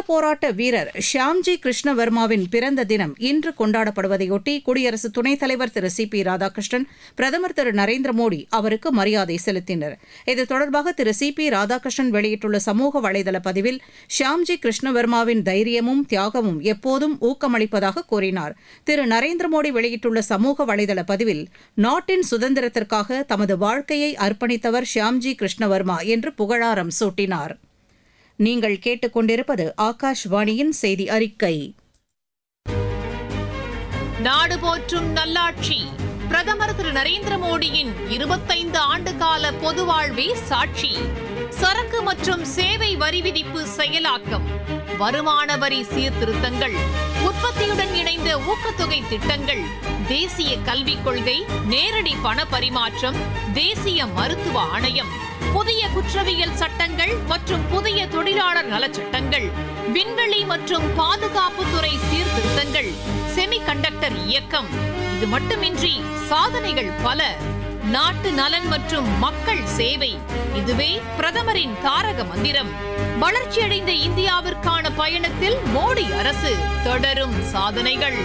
போராட்ட வீரர் ஷியாம்ஜி கிருஷ்ணவர்மாவின் பிறந்த தினம் இன்று கொண்டாடப்படுவதையொட்டி குடியரசு துணைத் தலைவர் திரு சி பி ராதாகிருஷ்ணன் பிரதமர் திரு நரேந்திர மோடி அவருக்கு மரியாதை செலுத்தினர் இது தொடர்பாக திரு சி பி ராதாகிருஷ்ணன் வெளியிட்டுள்ள சமூக வலைதள பதிவில் ஷியாம்ஜி கிருஷ்ணவர்மாவின் தைரியமும் தியாகமும் எப்போதும் ஊக்கமளிப்பதாக கூறினார் திரு நரேந்திர மோடி வெளியிட்டுள்ள சமூக வலைதள பதிவில் நாட்டின் சுதந்திரத்திற்காக தமது வாழ்க்கையை அர்ப்பணித்தவர் ஷியாம்ஜி கிருஷ்ணவர்மா என்று புகழாரம் சூட்டினார் நீங்கள் கேட்டுக்கொண்டிருப்பது ஆகாஷ்வாணியின் செய்தி அறிக்கை நாடு போற்றும் நல்லாட்சி பிரதமர் திரு நரேந்திர மோடியின் இருபத்தைந்து ஆண்டு கால பொது வாழ்வே சாட்சி சரக்கு மற்றும் சேவை வரி விதிப்பு செயலாக்கம் வருமான வரி சீர்திருத்தங்கள் உற்பத்தியுடன் இணைந்த ஊக்கத்தொகை திட்டங்கள் தேசிய கல்விக் கொள்கை நேரடி பண பரிமாற்றம் தேசிய மருத்துவ ஆணையம் புதிய குற்றவியல் சட்டங்கள் மற்றும் புதிய தொழிலாளர் நலச்சட்டங்கள் விண்வெளி மற்றும் பாதுகாப்புத்துறை சீர்திருத்தங்கள் செமிகண்டக்டர் இயக்கம் இது மட்டுமின்றி சாதனைகள் பல நாட்டு நலன் மற்றும் மக்கள் சேவை இதுவே பிரதமரின் தாரக மந்திரம் வளர்ச்சியடைந்த இந்தியாவிற்கான பயணத்தில் மோடி அரசு தொடரும் சாதனைகள்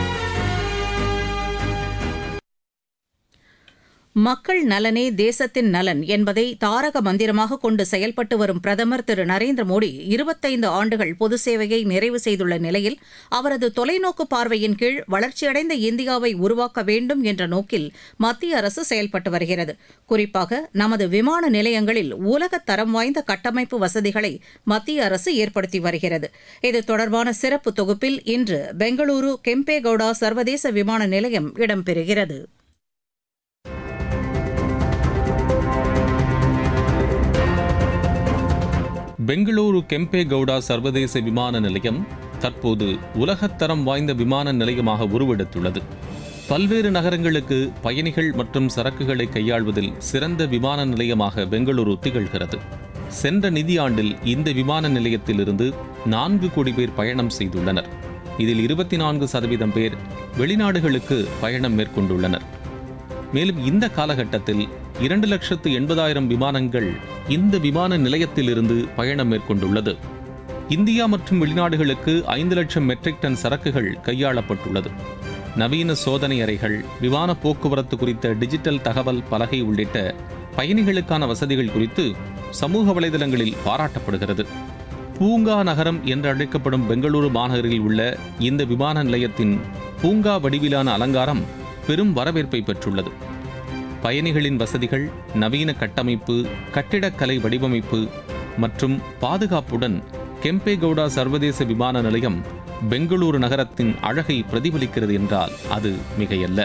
மக்கள் நலனே தேசத்தின் நலன் என்பதை தாரக மந்திரமாக கொண்டு செயல்பட்டு வரும் பிரதமர் திரு நரேந்திர மோடி இருபத்தைந்து ஆண்டுகள் பொது சேவையை நிறைவு செய்துள்ள நிலையில் அவரது தொலைநோக்கு பார்வையின் கீழ் வளர்ச்சியடைந்த இந்தியாவை உருவாக்க வேண்டும் என்ற நோக்கில் மத்திய அரசு செயல்பட்டு வருகிறது குறிப்பாக நமது விமான நிலையங்களில் உலக தரம் வாய்ந்த கட்டமைப்பு வசதிகளை மத்திய அரசு ஏற்படுத்தி வருகிறது இது தொடர்பான சிறப்பு தொகுப்பில் இன்று பெங்களூரு கெம்பேகவுடா சர்வதேச விமான நிலையம் இடம்பெறுகிறது பெங்களூரு கெம்பேகவுடா சர்வதேச விமான நிலையம் தற்போது உலகத்தரம் வாய்ந்த விமான நிலையமாக உருவெடுத்துள்ளது பல்வேறு நகரங்களுக்கு பயணிகள் மற்றும் சரக்குகளை கையாள்வதில் சிறந்த விமான நிலையமாக பெங்களூரு திகழ்கிறது சென்ற நிதியாண்டில் இந்த விமான நிலையத்திலிருந்து நான்கு கோடி பேர் பயணம் செய்துள்ளனர் இதில் இருபத்தி நான்கு சதவீதம் பேர் வெளிநாடுகளுக்கு பயணம் மேற்கொண்டுள்ளனர் மேலும் இந்த காலகட்டத்தில் இரண்டு லட்சத்து எண்பதாயிரம் விமானங்கள் இந்த விமான நிலையத்திலிருந்து பயணம் மேற்கொண்டுள்ளது இந்தியா மற்றும் வெளிநாடுகளுக்கு ஐந்து லட்சம் மெட்ரிக் டன் சரக்குகள் கையாளப்பட்டுள்ளது நவீன சோதனை அறைகள் விமான போக்குவரத்து குறித்த டிஜிட்டல் தகவல் பலகை உள்ளிட்ட பயணிகளுக்கான வசதிகள் குறித்து சமூக வலைதளங்களில் பாராட்டப்படுகிறது பூங்கா நகரம் என்று அழைக்கப்படும் பெங்களூரு மாநகரில் உள்ள இந்த விமான நிலையத்தின் பூங்கா வடிவிலான அலங்காரம் பெரும் வரவேற்பை பெற்றுள்ளது பயணிகளின் வசதிகள் நவீன கட்டமைப்பு கட்டிடக்கலை வடிவமைப்பு மற்றும் பாதுகாப்புடன் கெம்பேகவுடா சர்வதேச விமான நிலையம் பெங்களூரு நகரத்தின் அழகை பிரதிபலிக்கிறது என்றால் அது மிகையல்ல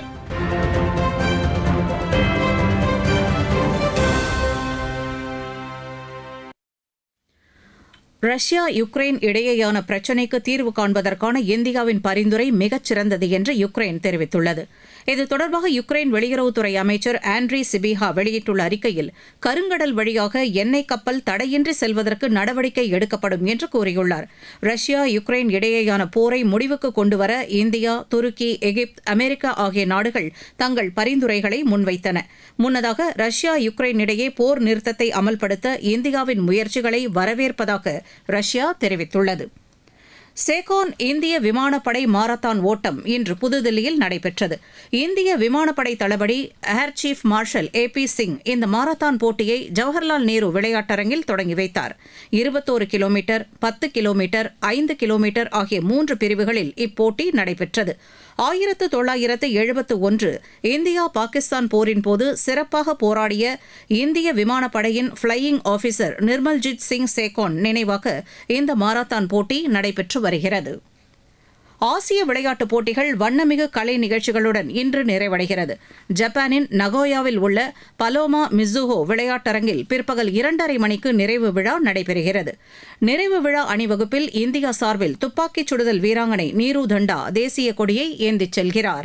ரஷ்யா யுக்ரைன் இடையேயான பிரச்சினைக்கு தீர்வு காண்பதற்கான இந்தியாவின் பரிந்துரை மிகச் சிறந்தது என்று யுக்ரைன் தெரிவித்துள்ளது இது தொடர்பாக யுக்ரைன் வெளியுறவுத்துறை அமைச்சர் ஆண்ட்ரி சிபிஹா வெளியிட்டுள்ள அறிக்கையில் கருங்கடல் வழியாக எண்ணெய் கப்பல் தடையின்றி செல்வதற்கு நடவடிக்கை எடுக்கப்படும் என்று கூறியுள்ளார் ரஷ்யா யுக்ரைன் இடையேயான போரை முடிவுக்கு கொண்டுவர இந்தியா துருக்கி எகிப்து அமெரிக்கா ஆகிய நாடுகள் தங்கள் பரிந்துரைகளை முன்வைத்தன முன்னதாக ரஷ்யா யுக்ரைன் இடையே போர் நிறுத்தத்தை அமல்படுத்த இந்தியாவின் முயற்சிகளை வரவேற்பதாக ரஷ்யா தெரிவித்துள்ளது சேகோன் இந்திய விமானப்படை மாரத்தான் ஓட்டம் இன்று புதுதில்லியில் நடைபெற்றது இந்திய விமானப்படை தளபதி air chief marshal A P Singh இந்த மாரத்தான் போட்டியை ஜவஹர்லால் நேரு விளையாட்டரங்கில் தொடங்கி வைத்தார் இருபத்தோரு கிலோமீட்டர் பத்து கிலோமீட்டர் ஐந்து கிலோமீட்டர் ஆகிய மூன்று பிரிவுகளில் இப்போட்டி நடைபெற்றது ஆயிரத்து தொள்ளாயிரத்து எழுபத்து ஒன்று இந்தியா பாகிஸ்தான் போரின் போது சிறப்பாக போராடிய இந்திய விமானப்படையின் ஃபிளையிங் ஆபீசர் நிர்மல்ஜித் சிங் சேகோன் நினைவாக இந்த மாரத்தான் போட்டி நடைபெற்று வருகிறது ஆசிய விளையாட்டுப் போட்டிகள் வண்ணமிகு கலை நிகழ்ச்சிகளுடன் இன்று நிறைவடைகிறது ஜப்பானின் நகோயாவில் உள்ள பலோமா மிசுஹோ விளையாட்டரங்கில் பிற்பகல் இரண்டரை மணிக்கு நிறைவு விழா நடைபெறுகிறது நிறைவு விழா அணிவகுப்பில் இந்தியா சார்பில் துப்பாக்கிச் சுடுதல் வீராங்கனை நீரு தண்டா தேசிய கொடியை ஏந்திச் செல்கிறார்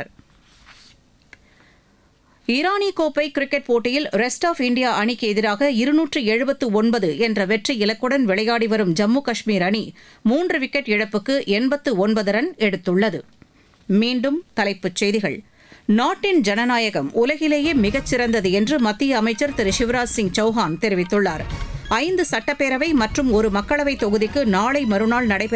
ஈரானி கோப்பை கிரிக்கெட் போட்டியில் ரெஸ்ட் ஆஃப் இந்தியா அணிக்கு எதிராக இருநூற்று எழுபத்து ஒன்பது என்ற வெற்றி இலக்குடன் விளையாடி வரும் ஜம்மு காஷ்மீர் அணி மூன்று விக்கெட் இழப்புக்கு எண்பத்து ஒன்பது ரன் எடுத்துள்ளது மீண்டும் தலைப்புச் செய்திகள் நாட்டின் ஜனநாயகம் உலகிலேயே மிகச்சிறந்தது என்று மத்திய அமைச்சர் திரு சிவராஜ் சிங் சௌஹான் தெரிவித்துள்ளார் ஐந்து சட்டப்பேரவை மற்றும் ஒரு மக்களவை தொகுதிக்கு நாளை மறுநாள் நடைபெற